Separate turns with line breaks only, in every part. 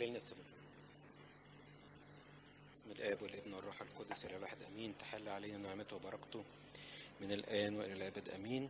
خلينا نسمع بسم الآب والابن والروح القدس إلى الواحد أمين تحل علينا نعمته وبركته من الآن وإلى الأبد أمين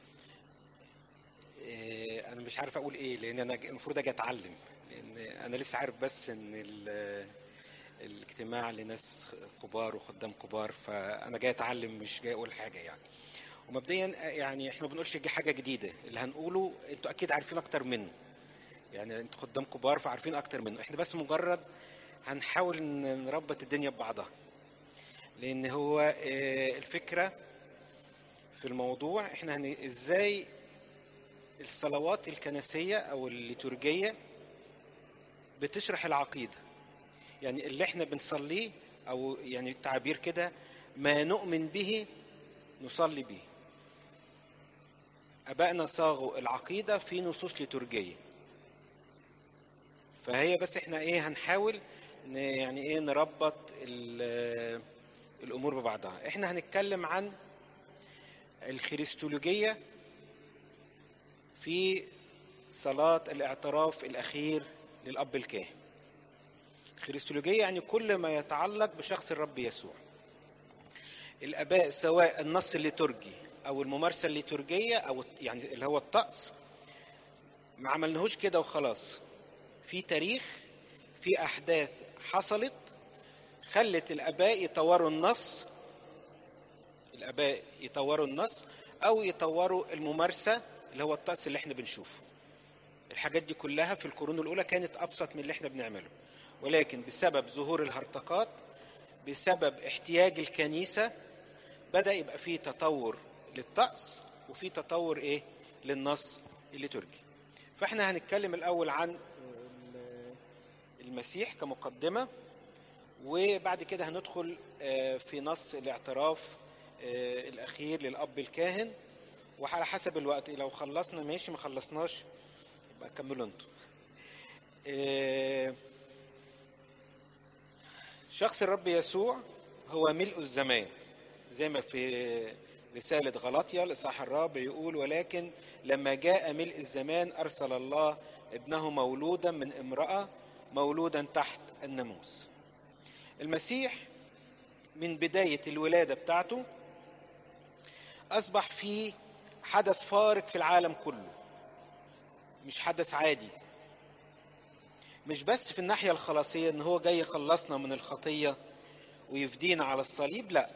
إيه أنا مش عارف أقول إيه لأن أنا المفروض أجي أتعلم لأن أنا لسه عارف بس إن ال- الاجتماع لناس كبار وخدام كبار فأنا جاي أتعلم مش جاي أقول حاجة يعني ومبدئيا يعني احنا ما بنقولش دي حاجة جديدة اللي هنقوله انتوا أكيد عارفين أكتر منه يعني انتوا خدام كبار فعارفين أكتر منه احنا بس مجرد هنحاول ن- نربط الدنيا ببعضها لان هو آه، الفكره في الموضوع احنا هن... ازاي الصلوات الكنسيه او الليتورجيه بتشرح العقيده يعني اللي احنا بنصليه او يعني تعبير كده ما نؤمن به نصلي به ابائنا صاغوا العقيده في نصوص ليتورجيه فهي بس احنا ايه هنحاول ن- يعني ايه نربط ال- الامور ببعضها احنا هنتكلم عن الخريستولوجيه في صلاه الاعتراف الاخير للاب الكاهن الخريستولوجيه يعني كل ما يتعلق بشخص الرب يسوع الاباء سواء النص الليتورجي او الممارسه الليتورجيه او الت- يعني اللي هو الطقس ما عملناهوش كده وخلاص في تاريخ في احداث حصلت خلت الاباء يطوروا النص الاباء يطوروا النص او يطوروا الممارسه اللي هو الطقس اللي احنا بنشوفه الحاجات دي كلها في القرون الاولى كانت ابسط من اللي احنا بنعمله ولكن بسبب ظهور الهرطقات بسبب احتياج الكنيسه بدا يبقى فيه تطور للطقس وفي تطور ايه للنص الليتورجي فاحنا هنتكلم الاول عن ال- المسيح كمقدمه وبعد كده هندخل آه، في نص الاعتراف آه، الاخير للاب الكاهن وعلى حسب الوقت لو خلصنا ماشي ما خلصناش يبقى كملوا انتوا آه، شخص الرب يسوع هو ملء الزمان زي ما في رسالة غلاطيا الإصحاح الرابع يقول ولكن لما جاء ملء الزمان أرسل الله ابنه مولودا من امرأة مولودا تحت الناموس المسيح من بداية الولادة بتاعته أصبح في حدث فارق في العالم كله مش حدث عادي مش بس في الناحية الخلاصية إن هو جاي يخلصنا من الخطية ويفدينا على الصليب لا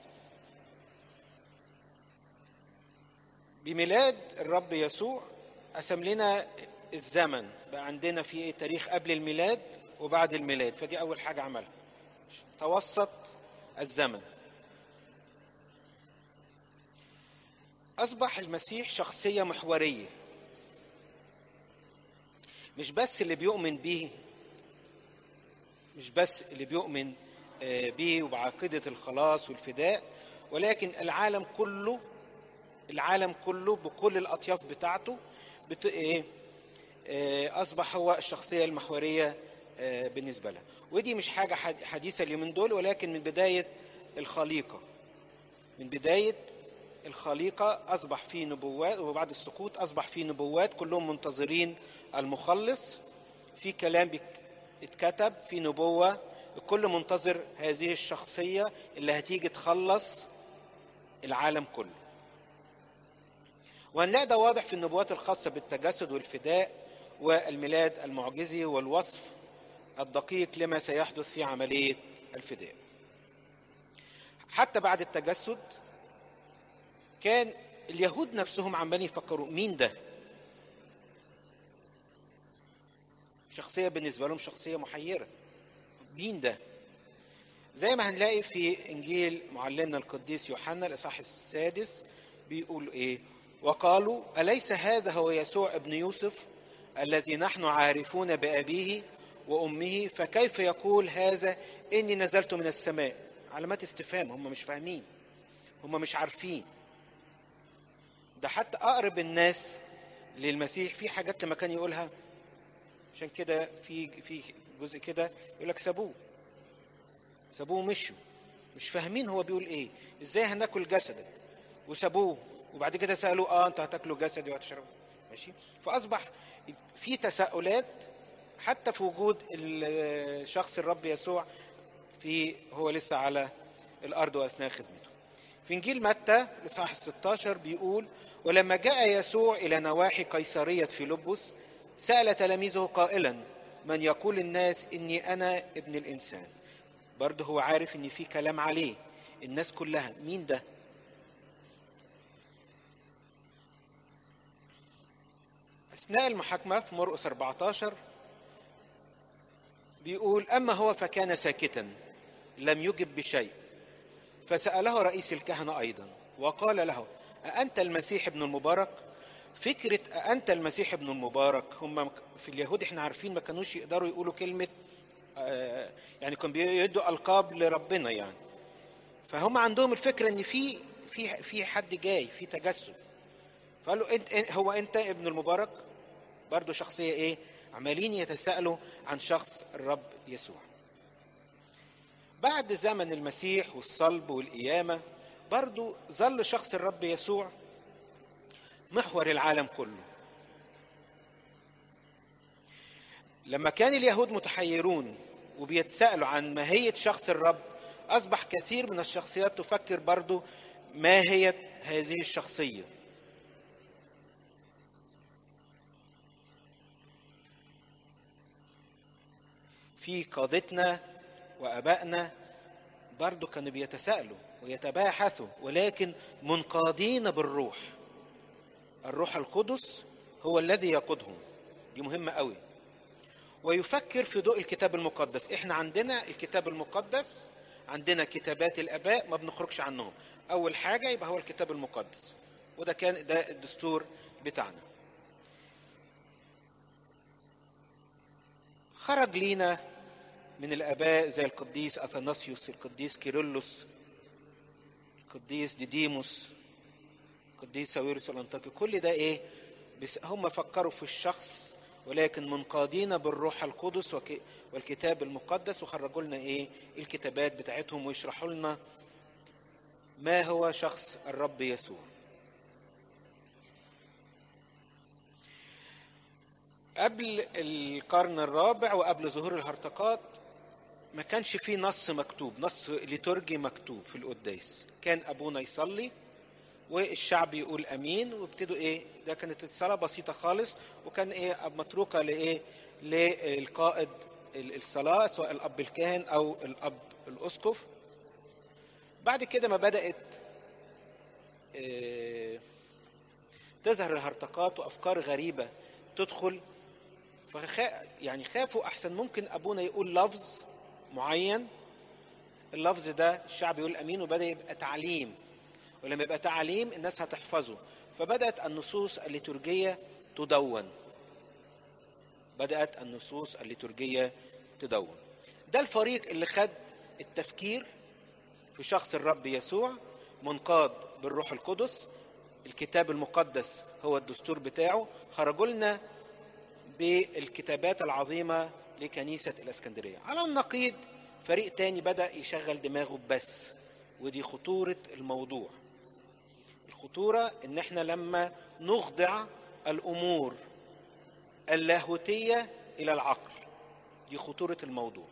بميلاد الرب يسوع قسم لنا الزمن بقى عندنا في ايه تاريخ قبل الميلاد وبعد الميلاد فدي اول حاجه عملها توسط الزمن اصبح المسيح شخصيه محوريه مش بس اللي بيؤمن به مش بس اللي بيؤمن آه، به وبعقيده الخلاص والفداء ولكن العالم كله العالم كله بكل الاطياف بتاعته بت... ايه آه، اصبح هو الشخصيه المحوريه آه، بالنسبه لها ودي مش حاجه حد- حديثه اليومين دول ولكن من بدايه الخليقه من بدايه الخليقه اصبح في نبوات وبعد السقوط اصبح في نبوات كلهم منتظرين المخلص في كلام بيك- اتكتب في نبوه الكل منتظر هذه الشخصيه اللي هتيجي تخلص العالم كله وهنلاقي ده واضح في النبوات الخاصة بالتجسد والفداء والميلاد المعجزي والوصف الدقيق لما سيحدث في عملية الفداء حتى بعد التجسد كان اليهود نفسهم عمالين يفكروا مين ده شخصية بالنسبة لهم شخصية محيرة مين ده زي ما هنلاقي في انجيل معلمنا القديس يوحنا الاصحاح السادس بيقول ايه وقالوا اليس هذا هو يسوع ابن يوسف الذي نحن عارفون بابيه وامه فكيف يقول هذا اني نزلت من السماء علامات استفهام هم مش فاهمين هم مش عارفين ده حتى اقرب الناس للمسيح في حاجات لما كان يقولها عشان كده في في جزء كده يقول لك سابوه سابوه ومشوا مش فاهمين هو بيقول ايه ازاي هناكل جسدك وسابوه وبعد كده سالوه اه انتوا هتاكلوا جسدي وهتشربوا ماشي فاصبح في تساؤلات حتى في وجود الشخص الرب يسوع في هو لسه على الارض واثناء خدمته في انجيل متى الاصحاح 16 بيقول ولما جاء يسوع الى نواحي قيصريه فيلبس سال تلاميذه قائلا من يقول الناس اني انا ابن الانسان برضه هو عارف ان في كلام عليه الناس كلها مين ده اثناء المحاكمه في مرقس 14 بيقول اما هو فكان ساكتا لم يجب بشيء فساله رئيس الكهنه ايضا وقال له أأنت المسيح ابن المبارك فكرة أأنت المسيح ابن المبارك هم في اليهود احنا عارفين ما كانوش يقدروا يقولوا كلمة آه، يعني كانوا بيدوا ألقاب لربنا يعني فهم عندهم الفكرة إن في في في حد جاي في تجسد فقالوا انت إن- هو انت ابن المبارك برضه شخصية ايه عمالين يتساءلوا عن شخص الرب يسوع بعد زمن المسيح والصلب والقيامة برضه ظل شخص الرب يسوع محور العالم كله لما كان اليهود متحيرون وبيتساءلوا عن ماهية شخص الرب أصبح كثير من الشخصيات تفكر برضو ماهية هذه الشخصية في قادتنا وأبائنا برضو كانوا بيتساءلوا ويتباحثوا ولكن منقادين بالروح الروح القدس هو الذي يقودهم دي مهمة قوي ويفكر في ضوء الكتاب المقدس احنا عندنا الكتاب المقدس عندنا كتابات الاباء ما بنخرجش عنهم اول حاجة يبقى هو الكتاب المقدس وده كان ده الدستور بتاعنا خرج لينا من الاباء زي القديس اثناسيوس القديس كيرلس القديس ديديموس القديس ساويرس الانطاكي كل ده ايه بس هم فكروا في الشخص ولكن منقادين بالروح القدس وك- والكتاب المقدس وخرجوا لنا ايه الكتابات بتاعتهم ويشرحوا لنا ما هو شخص الرب يسوع قبل القرن الرابع وقبل ظهور الهرطقات ما كانش فيه نص مكتوب نص ليتورجي مكتوب في القداس كان ابونا يصلي والشعب يقول امين وابتدوا ايه ده كانت الصلاه بسيطه خالص وكان ايه متروكه لايه للقائد الصلاه سواء الاب الكاهن او الاب الاسقف بعد كده ما بدات آه، تظهر الهرطقات وافكار غريبه تدخل فخا يعني خافوا احسن ممكن ابونا يقول لفظ معين اللفظ ده الشعب يقول امين وبدا يبقى تعليم ولما يبقى تعليم الناس هتحفظه فبدات النصوص الليتورجيه تدون بدات النصوص الليتورجيه تدون ده الفريق اللي خد التفكير في شخص الرب يسوع منقاد بالروح القدس الكتاب المقدس هو الدستور بتاعه خرجوا لنا بالكتابات العظيمة لكنيسة الاسكندرية على النقيض فريق تاني بدأ يشغل دماغه بس ودي خطورة الموضوع الخطورة ان احنا لما نخضع الامور اللاهوتية الى العقل دي خطورة الموضوع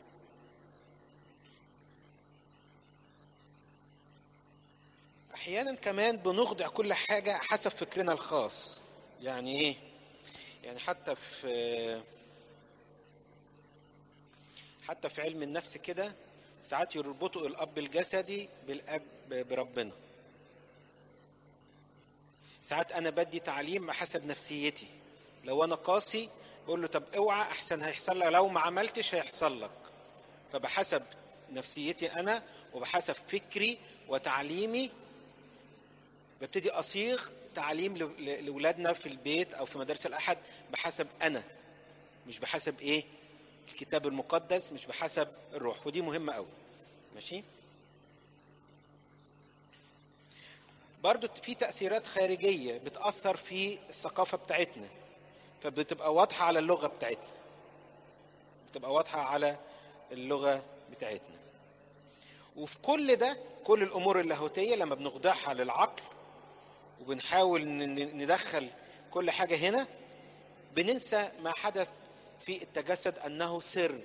احيانا كمان بنخضع كل حاجة حسب فكرنا الخاص يعني ايه يعني حتى في حتى في علم النفس كده ساعات يربطوا الاب الجسدي بالاب بربنا ساعات انا بدي تعليم حسب نفسيتي لو انا قاسي بقول له طب اوعى احسن هيحصل لك لو ما عملتش هيحصل لك فبحسب نفسيتي انا وبحسب فكري وتعليمي ببتدي اصيغ تعليم لاولادنا في البيت او في مدارس الاحد بحسب انا مش بحسب ايه الكتاب المقدس مش بحسب الروح ودي مهمه قوي ماشي برضو في تأثيرات خارجية بتأثر في الثقافة بتاعتنا فبتبقى واضحة على اللغة بتاعتنا بتبقى واضحة على اللغة بتاعتنا وفي كل ده كل الأمور اللاهوتية لما بنخضعها للعقل وبنحاول ندخل كل حاجة هنا بننسى ما حدث في التجسد انه سر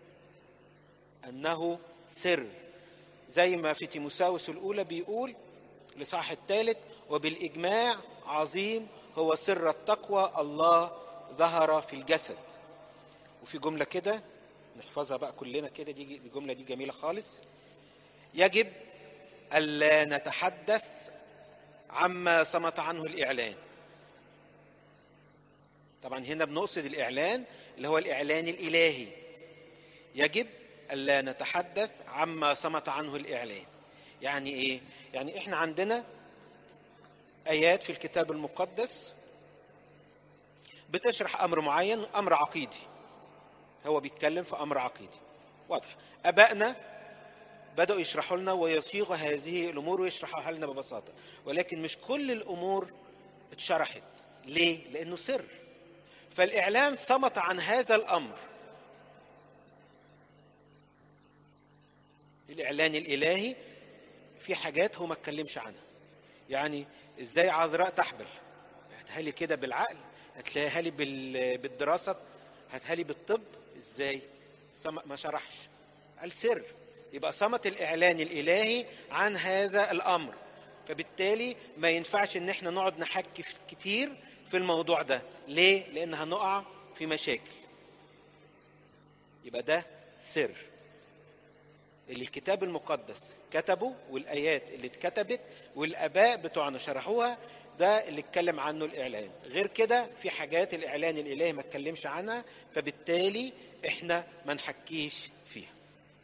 انه سر زي ما في تيموساوس الاولى بيقول الاصحاح الثالث وبالاجماع عظيم هو سر التقوى الله ظهر في الجسد وفي جمله كده نحفظها بقى كلنا كده دي الجمله دي جميله خالص يجب الا نتحدث عما صمت عنه الاعلان طبعا هنا بنقصد الاعلان اللي هو الاعلان الالهي يجب الا نتحدث عما صمت عنه الاعلان يعني ايه يعني احنا عندنا ايات في الكتاب المقدس بتشرح امر معين امر عقيدي هو بيتكلم في امر عقيدي واضح ابائنا بداوا يشرحوا لنا ويصيغوا هذه الامور ويشرحوها لنا ببساطه ولكن مش كل الامور اتشرحت ليه لانه سر فالاعلان صمت عن هذا الامر الاعلان الالهي في حاجات هو ما اتكلمش عنها يعني ازاي عذراء تحبل هاتها لي كده بالعقل هتلاقيها لي بالدراسه هاتها لي بالطب ازاي ما شرحش قال سر يبقى صمت الاعلان الالهي عن هذا الامر فبالتالي ما ينفعش ان احنا نقعد نحكي كتير في الموضوع ده ليه لان هنقع في مشاكل يبقى ده سر اللي الكتاب المقدس كتبه والايات اللي اتكتبت والاباء بتوعنا شرحوها ده اللي اتكلم عنه الاعلان غير كده في حاجات الاعلان الالهي ما اتكلمش عنها فبالتالي احنا ما نحكيش فيها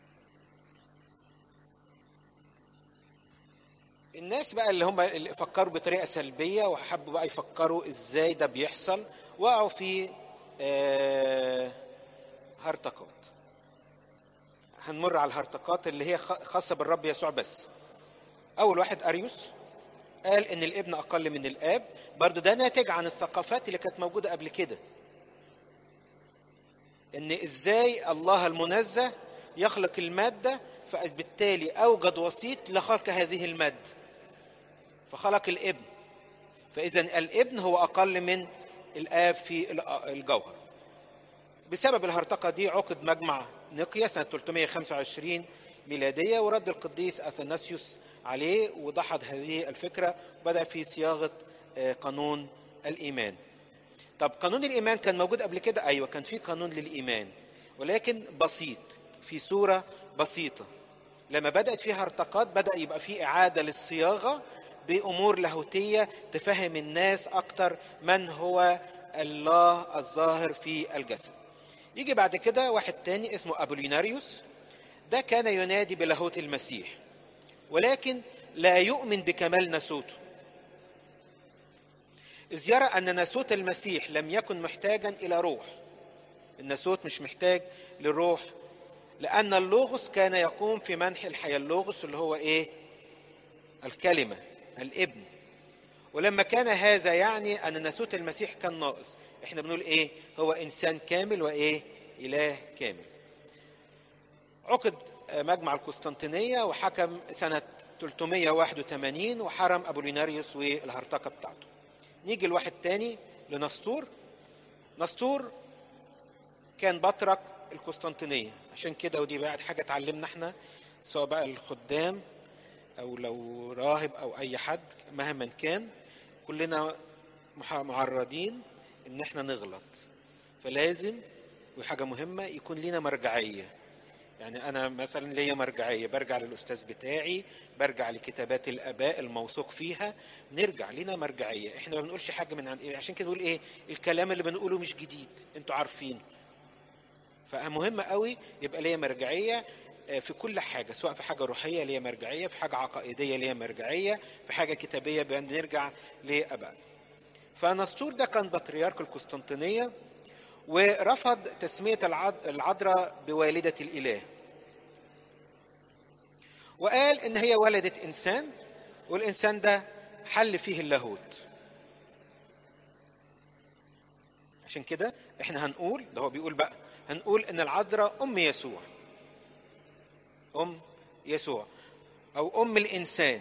الناس بقى اللي هم اللي فكروا بطريقه سلبيه وحبوا بقى يفكروا ازاي ده بيحصل وقعوا في آه هرطقات هنمر على الهرطقات اللي هي خاصه بالرب يسوع بس اول واحد اريوس قال ان الابن اقل من الاب برضو ده ناتج عن الثقافات اللي كانت موجوده قبل كده ان ازاي الله المنزه يخلق الماده فبالتالي اوجد وسيط لخلق هذه الماده فخلق الابن فاذا الابن هو اقل من الاب في الجوهر بسبب الهرطقه دي عقد مجمع نقيا سنه 325 ميلاديه ورد القديس اثناسيوس عليه ودحض هذه الفكره وبدا في صياغه قانون الايمان طب قانون الايمان كان موجود قبل كده ايوه كان في قانون للايمان ولكن بسيط في صوره بسيطه لما بدات فيها ارتقاط بدا يبقى في اعاده للصياغه بامور لاهوتيه تفهم الناس اكتر من هو الله الظاهر في الجسد يجي بعد كده واحد تاني اسمه ابوليناريوس ده كان ينادي بلاهوت المسيح ولكن لا يؤمن بكمال ناسوته إذ يرى أن ناسوت المسيح لم يكن محتاجا إلى روح الناسوت مش محتاج للروح لأن اللوغوس كان يقوم في منح الحياة اللوغوس اللي هو إيه الكلمة الابن ولما كان هذا يعني أن ناسوت المسيح كان ناقص احنا بنقول ايه هو انسان كامل وايه اله كامل عقد مجمع القسطنطينية وحكم سنة 381 وحرم أبوليناريوس والهرطقة بتاعته نيجي لواحد تاني لنسطور نسطور كان بطرك القسطنطينية عشان كده ودي بقى حاجة اتعلمنا احنا سواء بقى الخدام أو لو راهب أو أي حد مهما كان كلنا معرضين إن احنا نغلط فلازم وحاجة مهمة يكون لنا مرجعية يعني أنا مثلا ليا مرجعية برجع للأستاذ بتاعي برجع لكتابات الآباء الموثوق فيها نرجع لنا مرجعية إحنا ما بنقولش حاجة من عن عشان كده نقول إيه الكلام اللي بنقوله مش جديد أنتوا عارفين فمهم قوي يبقى ليا مرجعية في كل حاجة سواء في حاجة روحية ليا مرجعية في حاجة عقائدية ليا مرجعية في حاجة كتابية بنرجع لآبائنا فنسطور ده كان بطريرك القسطنطينية ورفض تسمية العذراء بوالدة الإله وقال إن هي ولدت إنسان والإنسان ده حل فيه اللاهوت عشان كده احنا هنقول ده هو بيقول بقى هنقول ان العذراء ام يسوع ام يسوع او ام الانسان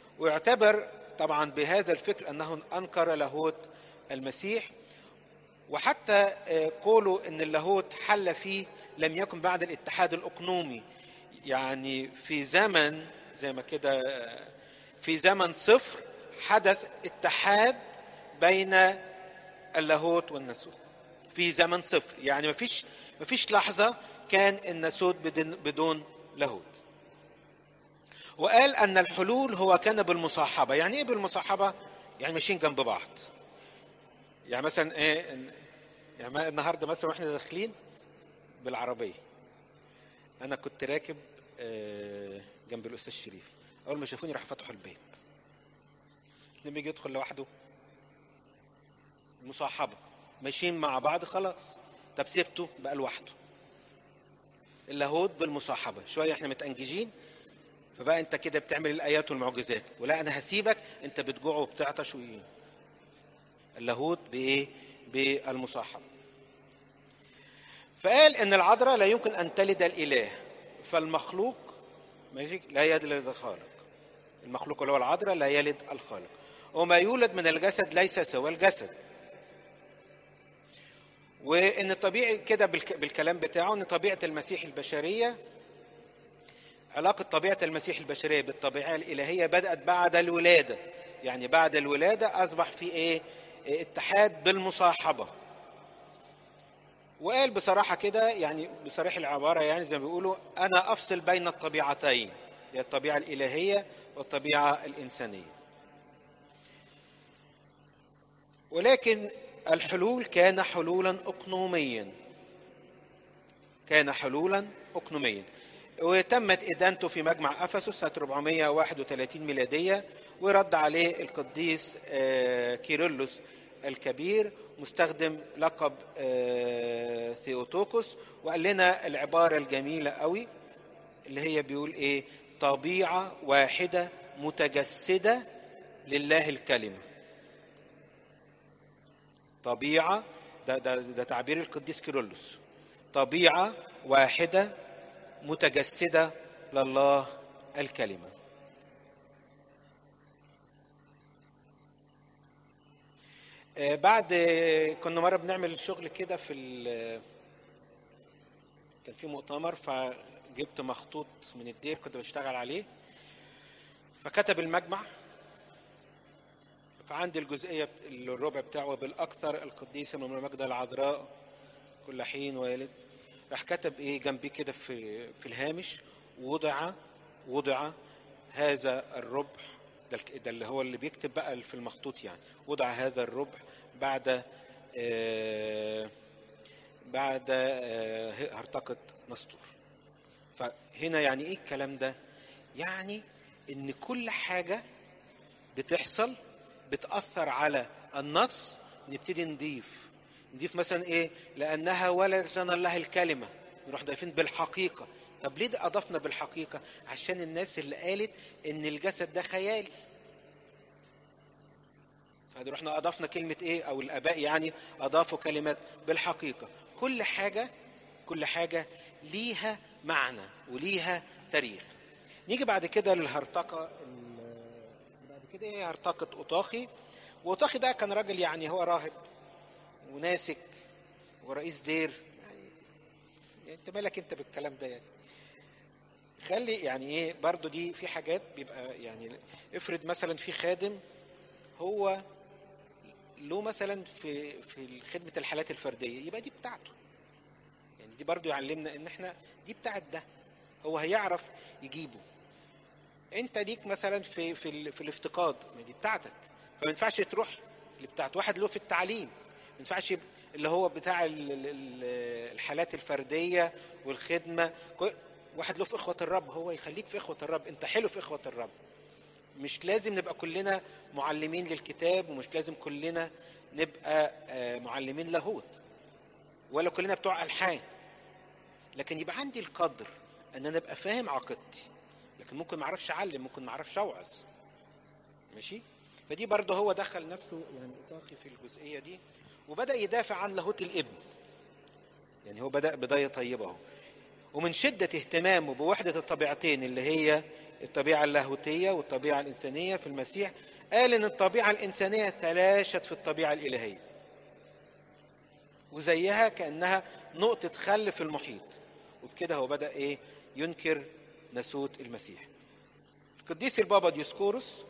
ويعتبر طبعا بهذا الفكر انه انكر لاهوت المسيح وحتى آه، قوله ان اللاهوت حل فيه لم يكن بعد الاتحاد الاقنومي يعني في زمن زي ما كده آه، في زمن صفر حدث اتحاد بين اللاهوت والناسوت في زمن صفر يعني مفيش مفيش لحظة كان الناسوت بدون, بدون لاهوت وقال أن الحلول هو كان بالمصاحبة يعني إيه بالمصاحبة؟ يعني ماشيين جنب بعض يعني مثلا إيه يعني ما- النهارده مثلا واحنا داخلين بالعربية أنا كنت راكب آه، جنب الأستاذ شريف أول ما شافوني راح فتحوا الباب لما يجي يدخل لوحده مصاحبة ماشيين مع بعض خلاص طب سيبته بقى لوحده اللاهوت بالمصاحبة شوية احنا متأنججين فبقى انت كده بتعمل الآيات والمعجزات ولا أنا هسيبك انت بتجوع وبتعطش وإيه اللاهوت بإيه بالمصاحبة فقال ان العذراء لا يمكن ان تلد الاله فالمخلوق ماشي لا يلد الخالق المخلوق اللي هو العذراء لا يلد الخالق وما يولد من الجسد ليس سوى الجسد وان الطبيعي كده بالك- بالكلام بتاعه ان طبيعه المسيح البشريه علاقه طبيعه المسيح البشريه بالطبيعه الالهيه بدات بعد الولاده يعني بعد الولاده اصبح في ايه إيه اتحاد بالمصاحبه وقال بصراحة كده يعني بصريح العبارة يعني زي ما بيقولوا أنا أفصل بين الطبيعتين هي الطبيعة الإلهية والطبيعة الإنسانية ولكن الحلول كان حلولا أقنوميا كان حلولا أقنوميا وتمت إدانته في مجمع أفسس سنة 431 ميلادية ورد عليه القديس آه، كيرلس الكبير مستخدم لقب آه، ثيوتوكوس وقال لنا العبارة الجميلة قوي اللي هي بيقول ايه طبيعة واحدة متجسدة لله الكلمة طبيعة ده, ده, ده تعبير القديس كيرلس طبيعة واحدة متجسدة لله الكلمة آه، بعد كنا مرة بنعمل شغل كده في ال- كان في مؤتمر فجبت مخطوط من الدير كنت بشتغل عليه فكتب المجمع فعندي الجزئية الربع بتاعه بالأكثر القديسة من المجدة العذراء كل حين ويلد راح كتب ايه جنبيه كده في في الهامش وضع وضع هذا الربع ده الك- ده اللي هو اللي بيكتب بقى في المخطوط يعني وضع هذا الربع بعد آه بعد آه هرطقة نسطور فهنا يعني ايه الكلام ده يعني ان كل حاجة بتحصل بتأثر على النص نبتدي نضيف نضيف مثلا ايه لانها ولد لنا الله الكلمة نروح ضايفين بالحقيقة طب ليه ده اضفنا بالحقيقة عشان الناس اللي قالت ان الجسد ده خيالي فدي رحنا اضفنا كلمة ايه او الاباء يعني اضافوا كلمة بالحقيقة كل حاجة كل حاجة ليها معنى وليها تاريخ نيجي بعد كده للهرطقة ال- بعد كده ايه هرطقة اوطاخي واوطاخي ده كان راجل يعني هو راهب وناسك ورئيس دير يعني يعني انت مالك انت بالكلام ده يعني خلي يعني ايه برضو دي في حاجات بيبقى يعني افرض مثلا في خادم هو له مثلا في في خدمة الحالات الفردية يبقى دي بتاعته يعني دي برضو يعلمنا ان احنا دي بتاعت ده هو هيعرف يجيبه انت ليك مثلا في في ال- في الافتقاد ما دي بتاعتك فما ينفعش تروح اللي بتاعت واحد له في التعليم ما ينفعش يبقى اللي هو بتاع ال- ال- ال- الحالات الفرديه والخدمه كو- واحد له في اخوه الرب هو يخليك في اخوه الرب انت حلو في اخوه الرب مش لازم نبقى كلنا معلمين للكتاب ومش لازم كلنا نبقى آه، معلمين لاهوت ولا كلنا بتوع الحان لكن يبقى عندي القدر ان انا ابقى فاهم عقيدتي لكن ممكن ما اعرفش اعلم ممكن ما اعرفش اوعظ ماشي فدي برضه هو دخل نفسه يعني اطاخي في الجزئيه دي وبدا يدافع عن لاهوت الابن يعني هو بدا بدايه طيبه اهو ومن شده اهتمامه بوحده الطبيعتين اللي هي الطبيعه اللاهوتيه والطبيعه الانسانيه في المسيح قال ان الطبيعه الانسانيه تلاشت في الطبيعه الالهيه وزيها كأنها نقطة خل في المحيط وبكده هو بدأ إيه ينكر ناسوت المسيح القديس البابا ديسكورس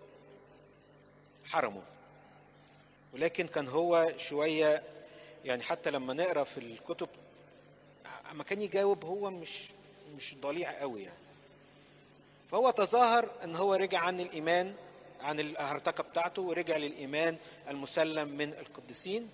حرمه ولكن كان هو شوية يعني حتى لما نقرا في الكتب اما كان يجاوب هو مش مش ضليع قوي يعني فهو تظاهر ان هو رجع عن الايمان عن الهرطقه بتاعته ورجع للايمان المسلم من القديسين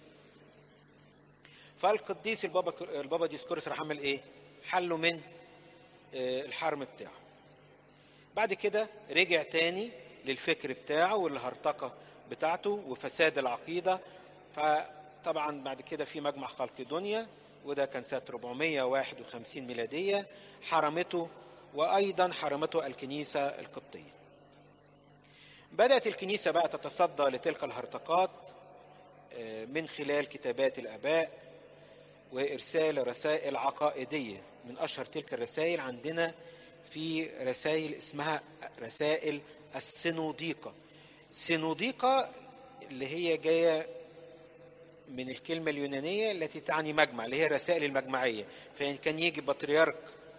فالقديس البابا البابا ديسكورس راح عمل ايه؟ حله من الحرم بتاعه. بعد كده رجع تاني للفكر بتاعه والهرطقه بتاعته وفساد العقيده فطبعا بعد كده في مجمع خلق دنيا وده كان سنه 451 ميلاديه حرمته وايضا حرمته الكنيسه القبطيه. بدات الكنيسه بقى تتصدى لتلك الهرطقات من خلال كتابات الاباء وارسال رسائل عقائديه من اشهر تلك الرسائل عندنا في رسائل اسمها رسائل السنوديقه سنوديقه اللي هي جايه من الكلمة اليونانية التي تعني مجمع اللي هي الرسائل المجمعية فإن كان يجي بطريرك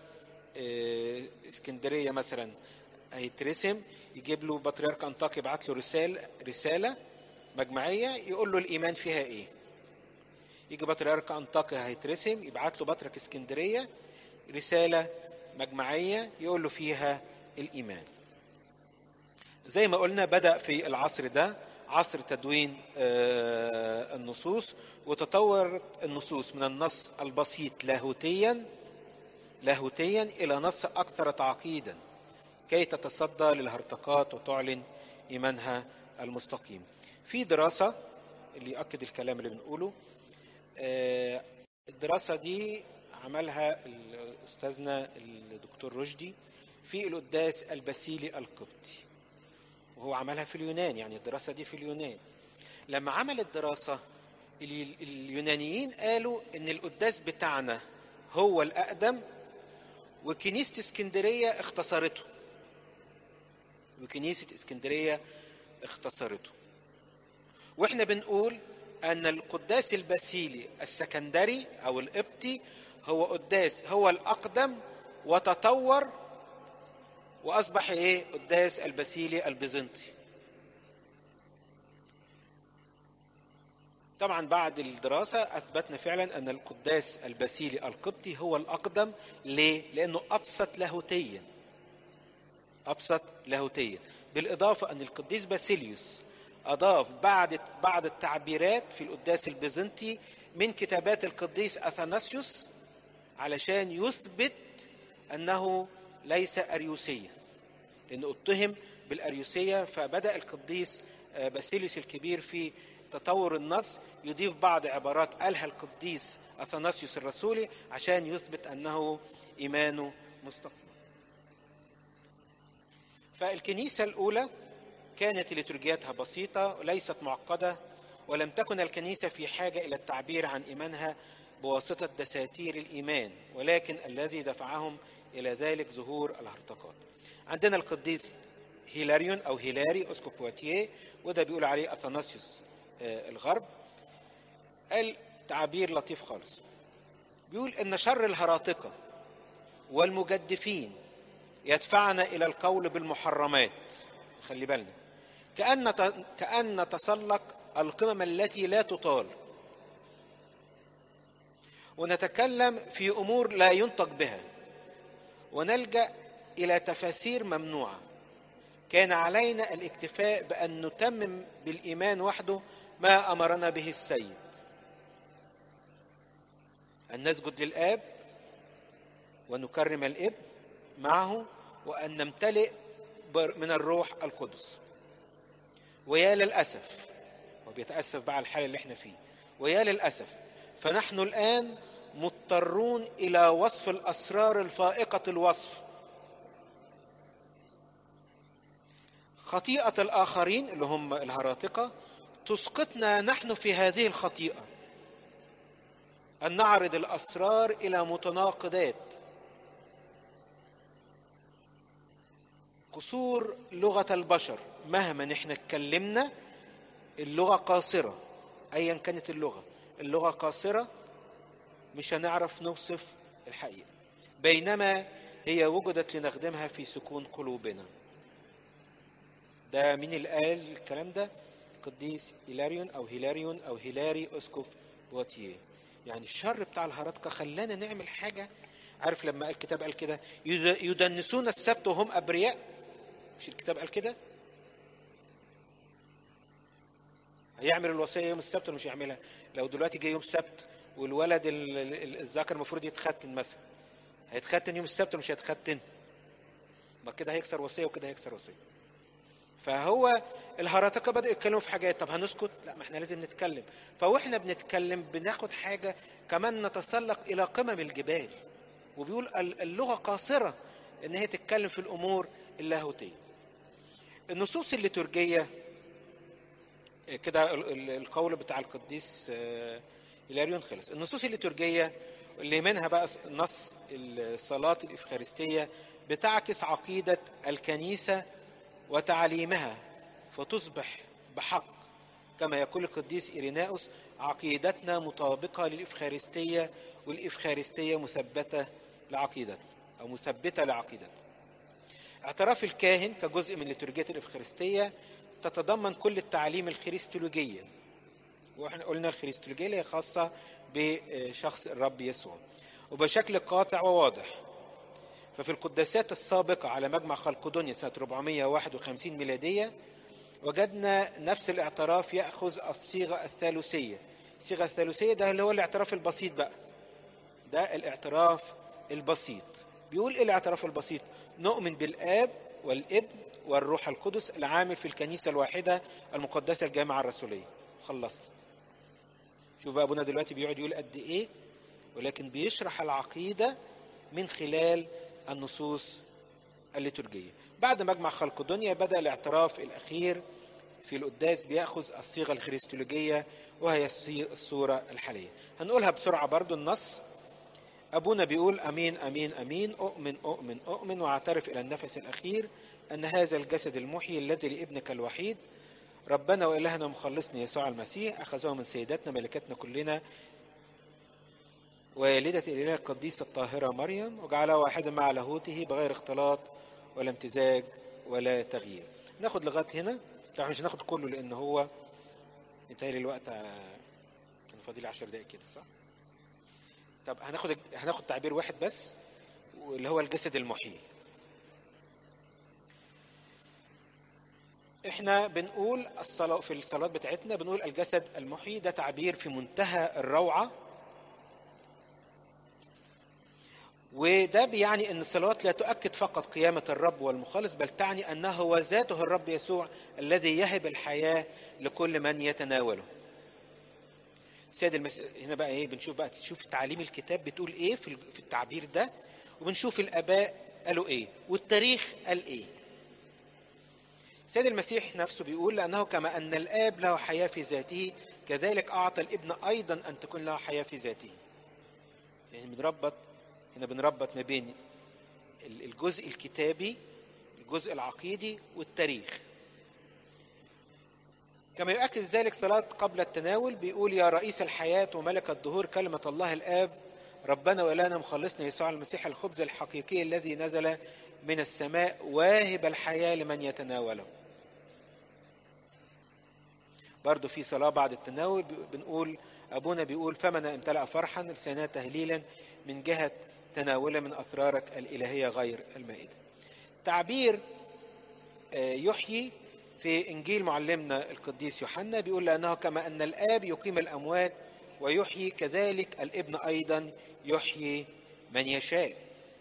اسكندرية مثلا هيترسم يجيب له بطريرك أنطاكي يبعت له رسالة رسالة مجمعية يقول له الإيمان فيها إيه يجي بطريرك أنطاكي هيترسم يبعت له بطرك اسكندرية رسالة مجمعية يقول له فيها الإيمان زي ما قلنا بدأ في العصر ده عصر تدوين النصوص وتطورت النصوص من النص البسيط لاهوتيا لاهوتيا إلى نص أكثر تعقيدا كي تتصدى للهرطقات وتعلن إيمانها المستقيم في دراسة اللي يؤكد الكلام اللي بنقوله الدراسة دي عملها أستاذنا الدكتور رشدي في القداس البسيلي القبطي وهو عملها في اليونان يعني الدراسة دي في اليونان لما عمل الدراسة اليونانيين قالوا ان القداس بتاعنا هو الأقدم وكنيسة اسكندرية اختصرته وكنيسة اسكندرية اختصرته واحنا بنقول ان القداس البسيلي السكندري او القبطي هو قداس هو الاقدم وتطور واصبح ايه قداس البسيلي البيزنطي طبعا بعد الدراسة أثبتنا فعلا أن القداس البسيلي القبطي هو الأقدم ليه؟ لأنه أبسط لاهوتيا أبسط لاهوتيا بالإضافة أن القديس باسيليوس أضاف بعد بعض التعبيرات في القداس البيزنطي من كتابات القديس أثناسيوس علشان يثبت أنه ليس أريوسيا لأنه اتهم بالأريوسية فبدأ القديس باسيليوس الكبير في تطور النص يضيف بعض عبارات قالها القديس أثناسيوس الرسولي عشان يثبت أنه إيمانه مستقيم فالكنيسة الأولى كانت لترجياتها بسيطة وليست معقدة ولم تكن الكنيسة في حاجة إلى التعبير عن إيمانها بواسطة دساتير الإيمان ولكن الذي دفعهم إلى ذلك ظهور الهرطقات عندنا القديس هيلاريون أو هيلاري أسقف بواتيه وده بيقول عليه أثناسيوس الغرب قال تعبير لطيف خالص بيقول ان شر الهراطقه والمجدفين يدفعنا الى القول بالمحرمات خلي بالنا كأن كأن نتسلق القمم التي لا تطال ونتكلم في امور لا ينطق بها ونلجأ الى تفاسير ممنوعه كان علينا الاكتفاء بان نتمم بالايمان وحده ما امرنا به السيد ان نسجد للاب ونكرم الابن معه وان نمتلئ من الروح القدس ويا للاسف وبيتاسف بقى على الحاله اللي احنا فيه ويا للاسف فنحن الان مضطرون الى وصف الاسرار الفائقه الوصف خطيئه الاخرين اللي هم الهراطقه تسقطنا نحن في هذه الخطيئه ان نعرض الاسرار الى متناقضات قصور لغه البشر مهما نحن اتكلمنا اللغه قاصره ايا كانت اللغه اللغة قاصرة مش هنعرف نوصف الحقيقة بينما هي وجدت لنخدمها في سكون قلوبنا ده مين اللي قال الكلام ده القديس هيلاريون او هيلاريون او هيلاري اسقف بواتيه يعني الشر بتاع الهرطقه خلانا نعمل حاجه عارف لما الكتاب قال كده يد- يدنسون السبت وهم ابرياء مش الكتاب قال كده هيعمل الوصيه يوم السبت ولا مش هيعملها لو دلوقتي جه يوم السبت والولد ال- ال- الذكر المفروض يتختن مثلا هيتختن يوم السبت ولا مش هيتختن ما كده هيكسر وصيه وكده هيكسر وصيه فهو الهرطقه بدأوا يتكلموا في حاجات طب هنسكت لا ما احنا لازم نتكلم فواحنا بنتكلم بناخد حاجه كمان نتسلق الى قمم الجبال وبيقول ال- اللغه قاصره ان هي تتكلم في الامور اللاهوتيه النصوص الليتورجيه آه، كده ال- ال- القول بتاع القديس آه، هيلاريون خلص النصوص الليتورجيه اللي منها بقى نص الصلاه الافخارستيه بتعكس عقيده الكنيسه وتعليمها فتصبح بحق كما يقول القديس إيريناوس عقيدتنا مطابقة للإفخارستية والإفخارستية مثبتة لعقيدتنا أو مثبتة لعقيدتنا اعتراف الكاهن كجزء من ليتورجية الإفخارستية تتضمن كل التعاليم الخريستولوجية واحنا قلنا الخريستولوجية اللي هي خاصة بشخص الرب يسوع وبشكل قاطع وواضح ففي القداسات السابقة على مجمع خلقدونيا سنة 451 ميلادية وجدنا نفس الاعتراف يأخذ الصيغة الثالوثية الصيغة الثالوثية ده اللي هو الاعتراف البسيط بقى ده الاعتراف البسيط بيقول ايه الاعتراف البسيط نؤمن بالآب والابن والروح القدس العامل في الكنيسة الواحدة المقدسة الجامعة الرسولية خلصنا شوف بقى ابونا دلوقتي بيقعد يقول قد ايه ولكن بيشرح العقيدة من خلال النصوص الليتورجية بعد مجمع خلق الدنيا بدأ الاعتراف الأخير في القداس بيأخذ الصيغة الخريستولوجية وهي الصي- الصورة الحالية هنقولها بسرعة برضو النص أبونا بيقول أمين أمين أمين أؤمن أؤمن أؤمن وأعترف إلى النفس الأخير أن هذا الجسد المحيي الذي لابنك الوحيد ربنا وإلهنا مخلصنا يسوع المسيح أخذه من سيداتنا ملكتنا كلنا والدة الإله القديسة الطاهرة مريم وجعلها واحدا مع لاهوته بغير اختلاط ولا امتزاج ولا تغيير ناخد لغاية هنا طبعا مش هناخد كله لأن هو ينتهي الوقت آه، كان فاضل 10 دقايق كده صح؟ طب هناخد هناخد تعبير واحد بس واللي هو الجسد المحيي احنا بنقول الصلاة في الصلاة بتاعتنا بنقول الجسد المحيي ده تعبير في منتهى الروعة وده بيعني ان الصلوات لا تؤكد فقط قيامة الرب والمخلص بل تعني انه هو ذاته الرب يسوع الذي يهب الحياة لكل من يتناوله سيد المس... هنا بقى ايه بنشوف بقى تشوف تعاليم الكتاب بتقول ايه في في التعبير ده وبنشوف الاباء قالوا ايه والتاريخ قال ايه سيد المسيح نفسه بيقول لانه كما ان الاب له حياه في ذاته كذلك اعطى الابن ايضا ان تكون له حياه في ذاته يعني بنربط هنا بنربط ما بين الجزء الكتابي الجزء العقيدي والتاريخ كما يؤكد ذلك صلاة قبل التناول بيقول يا رئيس الحياة وملك الدهور كلمة الله الآب ربنا وإلهنا مخلصنا يسوع المسيح الخبز الحقيقي الذي نزل من السماء واهب الحياة لمن يتناوله برضو في صلاة بعد التناول بنقول أبونا بيقول فمن امتلأ فرحا لسانات تهليلا من جهة تناوله من أسرارك الإلهية غير المائدة تعبير يحيي في إنجيل معلمنا القديس يوحنا بيقول لأنه كما أن الآب يقيم الأموات ويحيي كذلك الابن أيضا يحيي من يشاء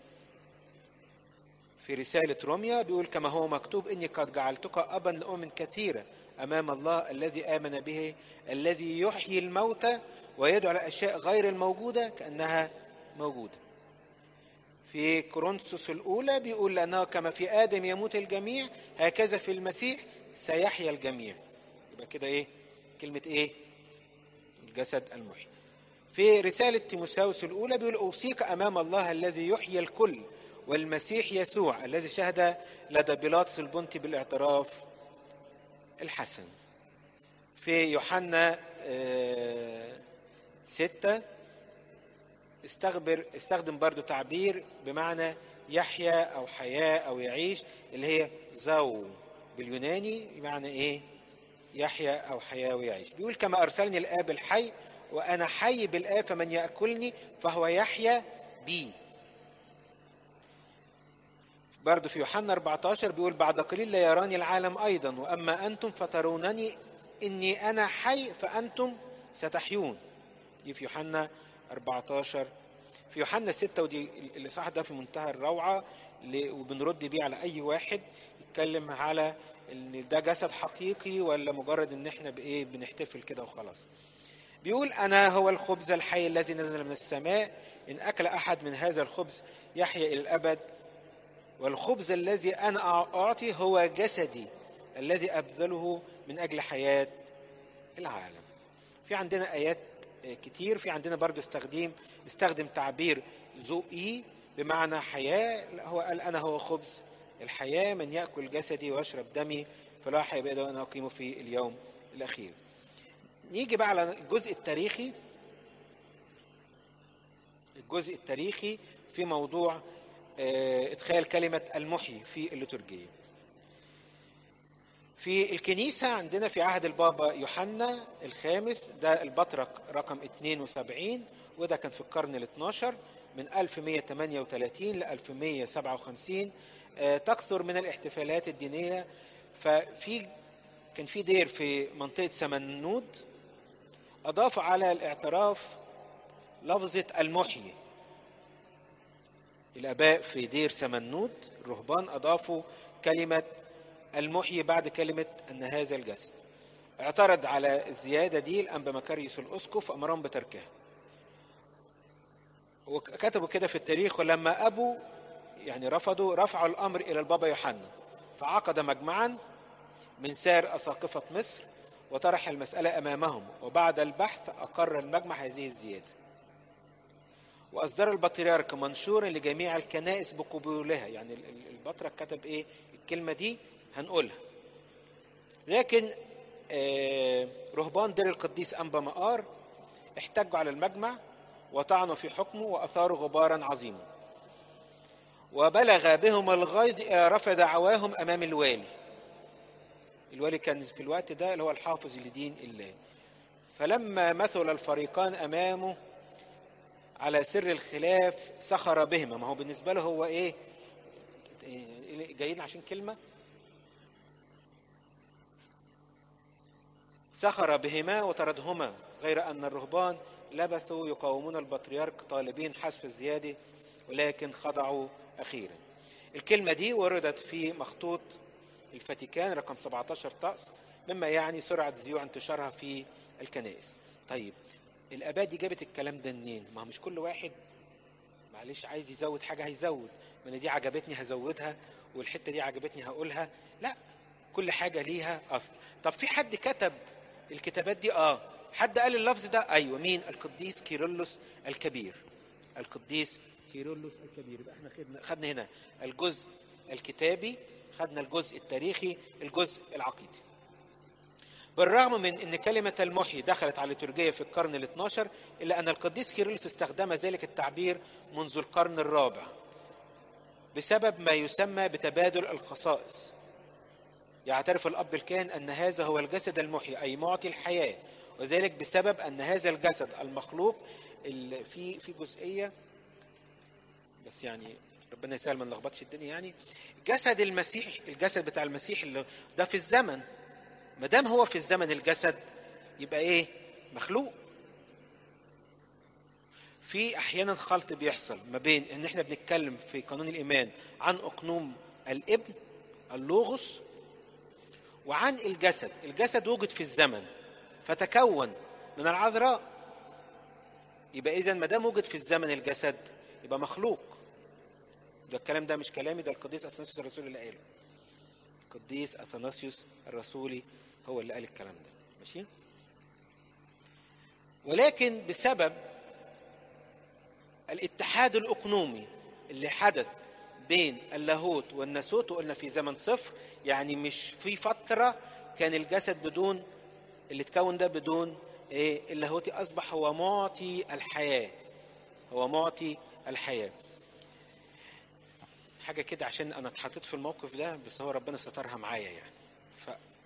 في رسالة روميا بيقول كما هو مكتوب إني قد جعلتك أبا لأمم كثيرة أمام الله الذي آمن به الذي يحيي الموتى ويدعو على الأشياء غير الموجودة كأنها موجودة في كورنثوس الأولى بيقول لأنه كما في آدم يموت الجميع هكذا في المسيح سيحيا الجميع يبقى كده إيه كلمة إيه الجسد المحيي في رسالة تيموساوس الأولى بيقول أوصيك أمام الله الذي يحيي الكل والمسيح يسوع الذي شهد لدى بيلاطس البنطي بالاعتراف الحسن في يوحنا ستة استخبر استخدم برضو تعبير بمعنى يحيا أو حياة أو يعيش اللي هي زو باليوناني بمعنى إيه يحيا أو حياة ويعيش بيقول كما أرسلني الآب الحي وأنا حي بالآب فمن يأكلني فهو يحيا بي برضو في يوحنا 14 بيقول بعد قليل لا يراني العالم أيضا وأما أنتم فترونني إني أنا حي فأنتم ستحيون دي في يوحنا 14 في يوحنا 6 ودي الإصحاح ده في منتهى الروعة وبنرد بيه على أي واحد يتكلم على ان ده جسد حقيقي ولا مجرد ان احنا بايه بنحتفل كده وخلاص بيقول انا هو الخبز الحي الذي نزل من السماء ان اكل احد من هذا الخبز يحيا الى الابد والخبز الذي انا اعطي هو جسدي الذي ابذله من اجل حياه العالم في عندنا ايات كتير في عندنا برضو استخدم استخدم تعبير ذوقي بمعنى حياه هو قال انا هو خبز الحياة من يأكل جسدي ويشرب دمي فلا حياة بيده أن أقيمه في اليوم الأخير نيجي بقى على الجزء التاريخي الجزء التاريخي في موضوع إدخال كلمة المحي في الليتورجية في الكنيسة عندنا في عهد البابا يوحنا الخامس ده البطرك رقم 72 وده كان في القرن ال 12 من 1138 ل 1157 تكثر من الاحتفالات الدينية ففي كان في دير في منطقة سمنود أضاف على الاعتراف لفظة المحيي الآباء في دير سمنود الرهبان أضافوا كلمة المحيي بعد كلمة أن هذا الجسد اعترض على الزيادة دي الأنبا مكاريوس الأسقف أمرهم بتركها وكتبوا كده في التاريخ ولما أبوا يعني رفضوا رفعوا الأمر إلى البابا يوحنا فعقد مجمعا من سائر أساقفة مصر وطرح المسألة أمامهم وبعد البحث أقر المجمع هذه الزيادة وأصدر البطريرك منشورا لجميع الكنائس بقبولها يعني البطرك كتب إيه الكلمة دي هنقولها لكن آه رهبان دير القديس أنبا مقار احتجوا على المجمع وطعنوا في حكمه وأثاروا غبارا عظيما وبلغ بهم الغيظ إلى رفع دعواهم أمام الوالي الوالي كان في الوقت ده اللي هو الحافظ لدين الله فلما مثل الفريقان أمامه على سر الخلاف سخر بهما ما هو بالنسبة له هو إيه جايين عشان كلمة سخر بهما وطردهما غير أن الرهبان لبثوا يقاومون البطريرك طالبين حذف الزيادة ولكن خضعوا أخيرا الكلمة دي وردت في مخطوط الفاتيكان رقم 17 طقس مما يعني سرعة زيوع انتشارها في الكنائس طيب الآباء دي جابت الكلام ده منين ما هو مش كل واحد معلش عايز يزود حاجة هيزود من دي عجبتني هزودها والحتة دي عجبتني هقولها لا كل حاجة ليها أصل طب في حد كتب الكتابات دي اه حد قال اللفظ ده ايوه مين القديس كيرلس الكبير القديس كيرلس الكبير يبقى احنا خدنا خدنا هنا الجزء الكتابي خدنا الجزء التاريخي الجزء العقيدي بالرغم من ان كلمة المحي دخلت على الليتورجية في القرن ال 12 الا ان القديس كيرلس استخدم ذلك التعبير منذ القرن الرابع بسبب ما يسمى بتبادل الخصائص يعترف الأب الكاهن أن هذا هو الجسد المحيي أي معطي الحياة وذلك بسبب أن هذا الجسد المخلوق في في جزئية بس يعني ربنا يسهل ما نلخبطش الدنيا يعني جسد المسيح الجسد بتاع المسيح اللي ده في الزمن ما دام هو في الزمن الجسد يبقى ايه مخلوق في احيانا خلط بيحصل ما بين ان احنا بنتكلم في قانون الايمان عن اقنوم الابن اللوغوس وعن الجسد الجسد وجد في الزمن فتكون من العذراء يبقى اذا ما دام وجد في الزمن الجسد يبقى مخلوق ده الكلام ده مش كلامي ده القديس اثناسيوس الرسولي اللي قاله القديس اثناسيوس الرسولي هو اللي قال الكلام ده ماشي ولكن بسبب الاتحاد الاقنومي اللي حدث بين اللاهوت والناسوت وقلنا في زمن صفر يعني مش في فتره كان الجسد بدون اللي اتكون ده بدون ايه اللاهوتي اصبح هو معطي الحياه هو معطي الحياه حاجه كده عشان انا اتحطيت في الموقف ده بس هو ربنا سترها معايا يعني ف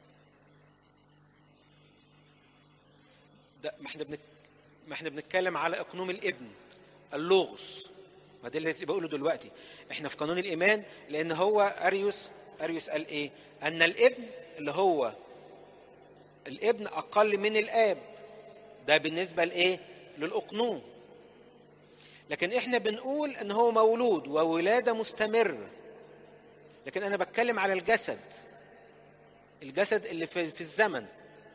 ده ما احنا بنك... ما احنا بنتكلم على اقنوم الابن اللغز ما ده اللي بقوله دلوقتي احنا في قانون الايمان لان هو اريوس اريوس قال ايه ان الابن اللي هو الابن اقل من الاب ده بالنسبه لايه للاقنوم لكن احنا بنقول ان هو مولود وولاده مستمره لكن انا بتكلم على الجسد الجسد اللي في, في الزمن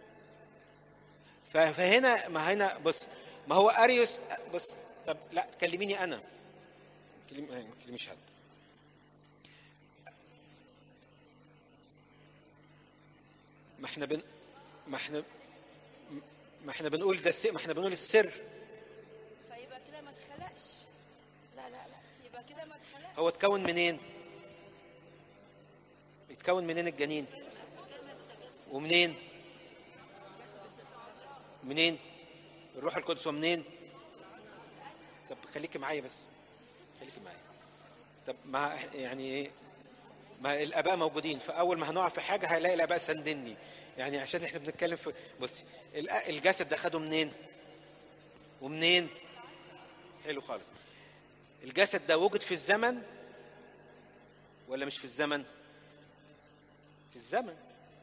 فهنا ما هنا بص ما هو اريوس بص طب لا تكلميني انا ما تكلميش حد ما احنا بن ما احنا ما احنا بنقول ده السر ما احنا بنقول السر
فيبقى كده ما اتخلقش لا لا لا يبقى كده ما اتخلقش
هو اتكون منين اتكون منين الجنين ومنين منين الروح القدس ومنين طب خليكي معايا بس خليكي معايا طب ما يعني ايه ما الاباء موجودين فاول ما هنقع في حاجه هيلاقي الاباء سندني يعني عشان احنا بنتكلم في بصي الجسد ده خده منين ومنين حلو خالص الجسد ده وجد في الزمن ولا مش في الزمن في الزمن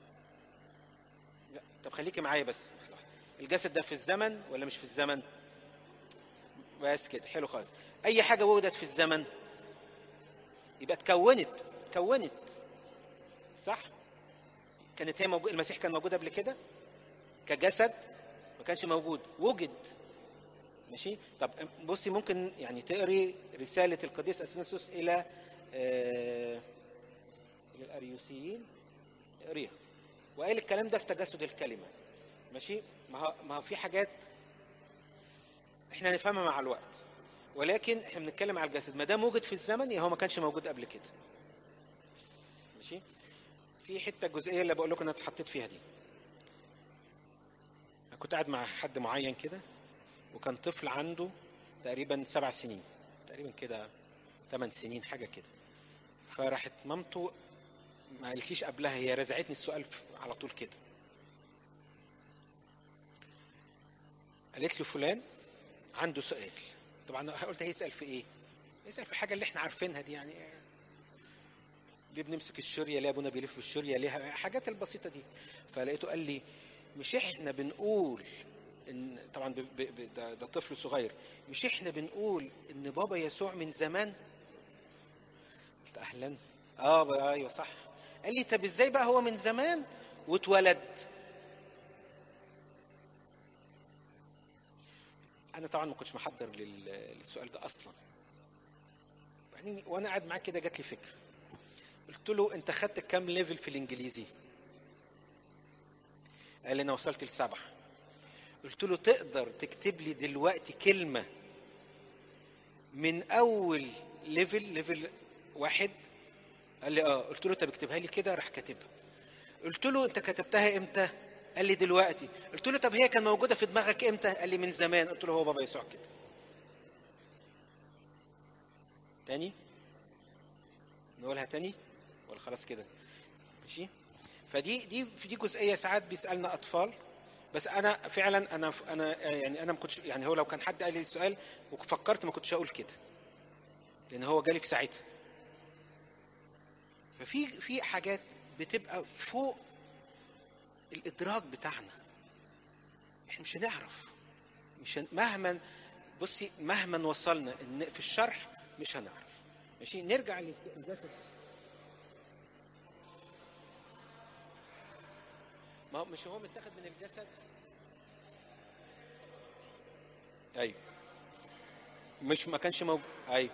لا طب خليكي معايا بس الجسد ده في الزمن ولا مش في الزمن بس كده حلو خالص اي حاجه وجدت في الزمن يبقى اتكونت اتكونت صح كانت هي موجود المسيح كان موجود قبل كده كجسد ما كانش موجود وجد ماشي طب بصي ممكن يعني تقري رساله القديس اثناسوس الى آه الى الاريوسيين اقريها وقال الكلام ده في تجسد الكلمه ماشي ما ما في حاجات احنا هنفهمها مع الوقت ولكن احنا بنتكلم على الجسد ما دام وجد في الزمن يبقى هو ما كانش موجود قبل كده ماشي في حته الجزئيه اللي بقول لكم انا اتحطيت فيها دي أنا كنت قاعد مع حد معين كده وكان طفل عنده تقريبا سبع سنين تقريبا كده ثمان سنين حاجه كده فراحت مامته ما قالتليش قبلها هي رزعتني السؤال على طول كده قالت له فلان عنده سؤال طبعا قلت هيسال في ايه يسال في حاجه اللي احنا عارفينها دي يعني ليه بنمسك الشوريه ليه ابونا بيلف الشوريه ليه حاجات البسيطه دي فلقيته قال لي مش احنا بنقول ان طبعا ب... ب... ده, ده طفل صغير مش احنا بنقول ان بابا يسوع من زمان قلت اهلا اه ايوه صح قال لي طب ازاي بقى هو من زمان واتولد انا طبعا ما كنتش محضر للسؤال ده اصلا يعني وانا قاعد معاه كده جات لي فكره قلت له انت خدت كام ليفل في الانجليزي قال لي انا وصلت لسبعه قلت له تقدر تكتب لي دلوقتي كلمه من اول ليفل ليفل واحد قال لي اه قلت له طب اكتبها لي كده راح كاتبها قلت له انت كتبتها امتى قال لي دلوقتي قلت له طب هي كان موجوده في دماغك امتى قال لي من زمان قلت له هو بابا يسوع كده تاني نقولها تاني ولا خلاص كده ماشي فدي دي في دي جزئيه ساعات بيسالنا اطفال بس انا فعلا انا انا يعني انا ما كنتش يعني هو لو كان حد قال لي السؤال وفكرت ما كنتش اقول كده لان هو جالي في ساعتها ففي في حاجات بتبقى فوق الادراك بتاعنا احنا مش هنعرف مش هن... مهما بصي مهما وصلنا إن في الشرح مش هنعرف ماشي نرجع للجسد ما هو مش هو متاخد من الجسد ايوه مش ما كانش موجود ايوه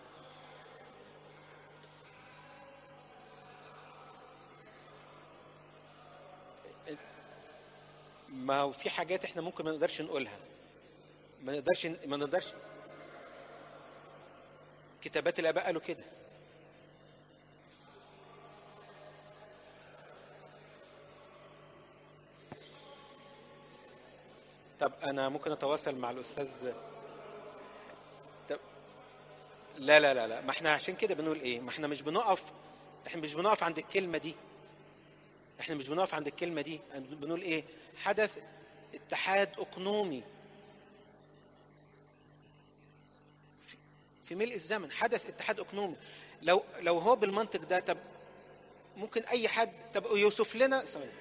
ما هو في حاجات احنا ممكن ما نقدرش نقولها ما نقدرش ما نقدرش كتابات الاباء قالوا كده طب انا ممكن اتواصل مع الاستاذ طب لا لا لا لا ما احنا عشان كده بنقول ايه ما احنا مش بنقف احنا مش بنقف عند الكلمه دي احنا مش بنقف عند الكلمه دي احنا بنقول ايه حدث اتحاد اقنومي في- في ملء الزمن حدث اتحاد اقنومي لو لو هو بالمنطق ده طب ممكن اي حد طب يوصف لنا ثواني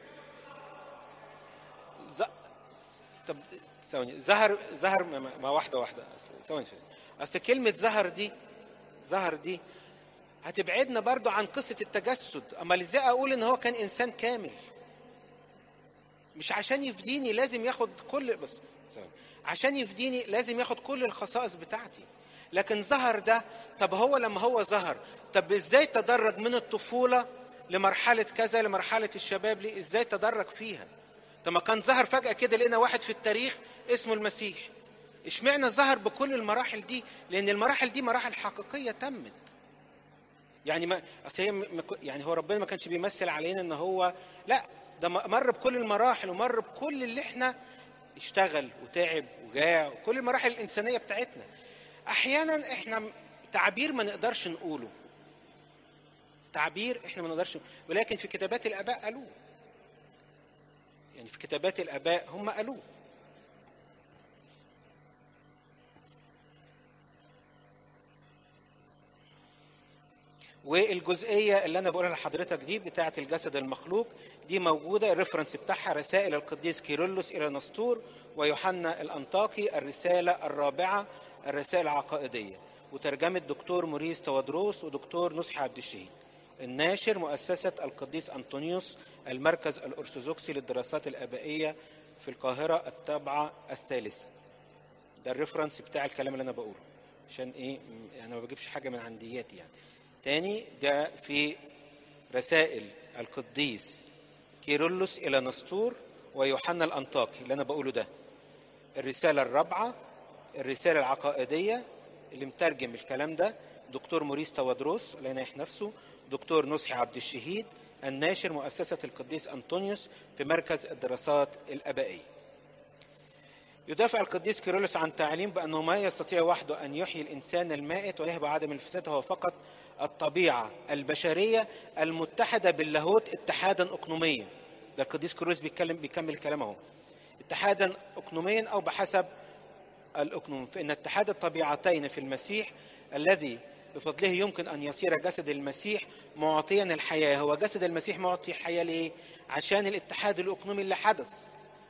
ز... طب ثواني ظهر ظهر ما, ما واحده واحده أصل- ثواني ثواني. اصل كلمه ظهر دي ظهر دي هتبعدنا برضو عن قصه التجسد اما ازاي اقول ان هو كان انسان كامل مش عشان يفديني لازم ياخد كل بس ثواني. عشان يفديني لازم ياخد كل الخصائص بتاعتي لكن ظهر ده طب هو لما هو ظهر طب ازاي تدرج من الطفوله لمرحله كذا لمرحله الشباب ليه ازاي تدرج فيها طب ما كان ظهر فجاه كده لقينا واحد في التاريخ اسمه المسيح اشمعنى ظهر بكل المراحل دي لان المراحل دي مراحل حقيقيه تمت يعني ما اصل هي م- م- يعني هو ربنا ما كانش بيمثل علينا ان هو لا ده م- مر بكل المراحل ومر بكل اللي احنا اشتغل وتعب وجاع وكل المراحل الانسانيه بتاعتنا احيانا احنا م- تعبير ما نقدرش نقوله تعبير احنا ما نقدرش ولكن في كتابات الاباء قالوه يعني في كتابات الاباء هم قالوه والجزئيه اللي انا بقولها لحضرتك دي بتاعه الجسد المخلوق دي موجوده الريفرنس بتاعها رسائل القديس كيرلس الى نسطور ويوحنا الانطاكي الرساله الرابعه الرسائل العقائديه وترجمه دكتور موريس توادروس ودكتور نصحي عبد الشهيد الناشر مؤسسه القديس انطونيوس المركز الارثوذكسي للدراسات الابائيه في القاهره الطابعه الثالثه ده الريفرنس بتاع الكلام اللي انا بقوله عشان ايه م- انا ما بجيبش حاجه من عندياتي يعني تاني ده في رسائل القديس كيرلس الى نسطور ويوحنا الانطاكي اللي انا بقوله ده الرساله الرابعه الرساله العقائديه اللي مترجم الكلام ده دكتور موريس توادروس الله ينيح نفسه دكتور نصحي عبد الشهيد الناشر مؤسسه القديس انطونيوس في مركز الدراسات الابائيه يدافع القديس كيرلس عن تعليم بأنه ما يستطيع وحده أن يحيي الإنسان المائت ويهب عدم الفساد هو فقط الطبيعة البشرية المتحدة باللاهوت اتحادا أقنوميا ده القديس كيرلس بيتكلم بيكمل كلامه اهو اتحادا أقنوميا أو بحسب الأقنوم فإن اتحاد الطبيعتين في المسيح الذي بفضله يمكن أن يصير جسد المسيح معطيا الحياة هو جسد المسيح معطي الحياة ليه؟ عشان الاتحاد الأقنومي اللي حدث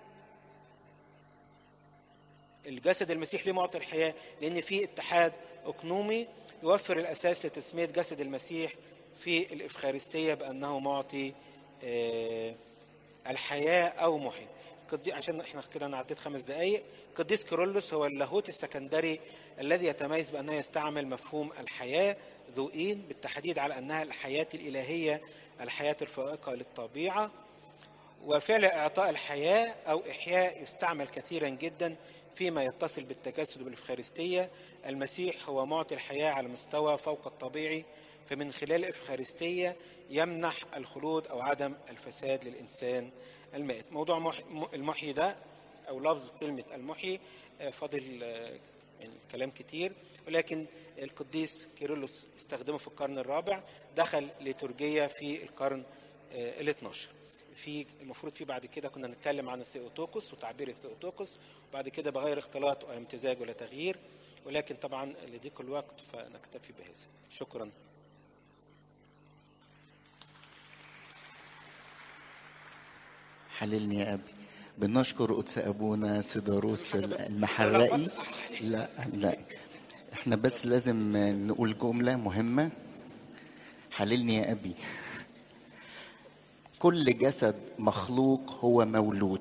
الجسد المسيح ليه معطي الحياة لأن في اتحاد أقنومي يوفر الأساس لتسمية جسد المسيح في الإفخارستية بأنه معطي آه، الحياة أو محي القدي- عشان احنا كده انا عديت خمس دقائق القديس كيرلس هو اللاهوت السكندري الذي يتميز بانه يستعمل مفهوم الحياه ذوئين بالتحديد على انها الحياه الالهيه الحياه الفائقه للطبيعه وفعل إعطاء الحياة أو إحياء يستعمل كثيرا جدا فيما يتصل بالتجسد بالإفخارستية المسيح هو معطي الحياة على مستوى فوق الطبيعي فمن خلال الإفخارستية يمنح الخلود أو عدم الفساد للإنسان المائت موضوع محي المحيي ده أو لفظ كلمة المحيي آه، فاضل آه، يعني كلام كتير ولكن القديس كيرلس استخدمه في القرن الرابع دخل لترجية في القرن ال 12 في المفروض في بعد كده كنا نتكلم عن الثيوتوكوس وتعبير الثيوتوكوس وبعد كده بغير اختلاط ولا امتزاج ولا تغيير ولكن طبعا لضيق الوقت فنكتفي بهذا شكرا
حللني يا أبي بنشكر قدس أبونا سيداروس المحرقي لا لا احنا بس لازم نقول جملة مهمة حللني يا أبي كل جسد مخلوق هو مولود